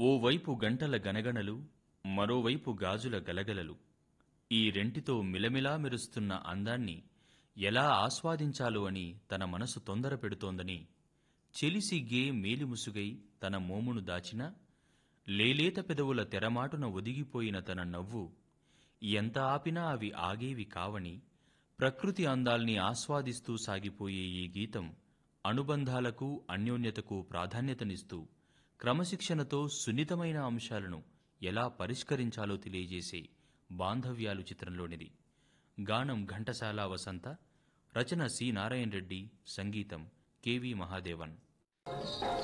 ఓవైపు గంటల గనగనలు మరోవైపు గాజుల గలగలలు ఈ రెంటితో మిలమిలా మెరుస్తున్న అందాన్ని ఎలా ఆస్వాదించాలో అని తన మనసు తొందర పెడుతోందని చెలిసిగ్గే మేలిముసుగై తన మోమును దాచిన లేలేత పెదవుల తెరమాటున ఒదిగిపోయిన తన నవ్వు ఎంత ఆపినా అవి ఆగేవి కావని ప్రకృతి అందాల్ని ఆస్వాదిస్తూ సాగిపోయే ఈ గీతం అనుబంధాలకు అన్యోన్యతకు ప్రాధాన్యతనిస్తూ క్రమశిక్షణతో సున్నితమైన అంశాలను ఎలా పరిష్కరించాలో తెలియజేసే బాంధవ్యాలు చిత్రంలోనిది గానం ఘంటసాల వసంత రచన సి నారాయణ రెడ్డి సంగీతం కెవి మహాదేవన్